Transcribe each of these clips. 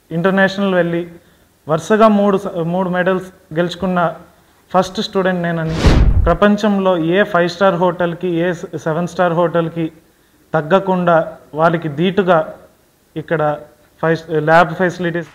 international వెళ్ళి వరుసగా మూడు స- మూడు మెడల్స్ గెలుచుకున్న ఫస్ట్ స్టూడెంట్ నేనని ప్రపంచంలో ఏ ఫైవ్ స్టార్ హోటల్కి ఏ సెవెన్ స్టార్ హోటల్కి తగ్గకుండా వాళ్ళకి ధీటుగా ఇక్కడ ఫైవ్ ల్యాబ్ ఫెసిలిటీస్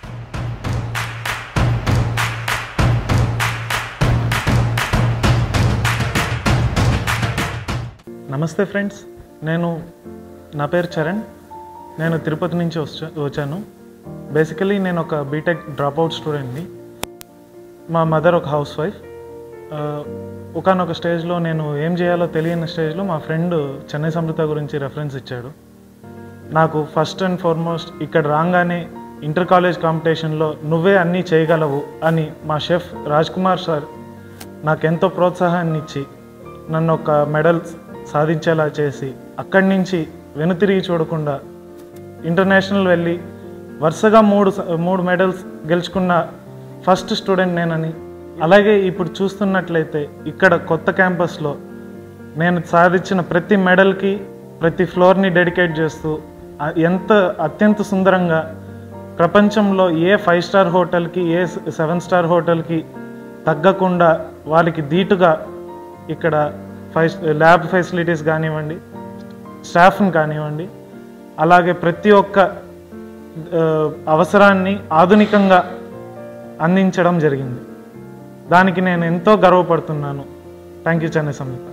నమస్తే ఫ్రెండ్స్ నేను నా పేరు చరణ్ నేను తిరుపతి నుంచి వచ్చా వచ్చాను బేసికలీ నేను ఒక బీటెక్ డ్రాప్అవుట్ స్టూడెంట్ని మా మదర్ ఒక హౌస్ వైఫ్ ఒకనొక స్టేజ్లో నేను ఏం చేయాలో తెలియని స్టేజ్లో మా ఫ్రెండ్ చెన్నై సమృత గురించి రెఫరెన్స్ ఇచ్చాడు నాకు ఫస్ట్ అండ్ ఫార్మోస్ట్ ఇక్కడ రాగానే ఇంటర్ కాలేజ్ కాంపిటీషన్లో నువ్వే అన్నీ చేయగలవు అని మా షెఫ్ రాజ్ కుమార్ సార్ నాకెంతో ప్రోత్సాహాన్ని ఇచ్చి నన్ను ఒక మెడల్ సాధించేలా చేసి అక్కడి నుంచి వెనుతిరిగి చూడకుండా ఇంటర్నేషనల్ వెళ్ళి వరుసగా మూడు స- మూడు మెడల్స్ గెలుచుకున్న ఫస్ట్ స్టూడెంట్ నేనని అలాగే ఇప్పుడు చూస్తున్నట్లయితే ఇక్కడ కొత్త క్యాంపస్లో నేను సాధించిన ప్రతి మెడల్కి ప్రతి ఫ్లోర్ని డెడికేట్ చేస్తూ ఆ- ఎంత అత్యంత సుందరంగా ప్రపంచంలో ఏ ఫైవ్ స్టార్ హోటల్కి ఏ సెవెన్ స్టార్ హోటల్కి తగ్గకుండా వాళ్ళకి ధీటుగా ఇక్కడ ఫైవ్ ల్యాబ్ ఫెసిలిటీస్ కానివ్వండి స్టాఫ్ని కానివ్వండి అలాగే ప్రతి ఒక్క ఆ, అవసరాన్ని ఆధునికంగా అందించడం జరిగింది దానికి నేను ఎంతో గర్వపడుతున్నాను థ్యాంక్ యూ చెన్నై సంయుక్త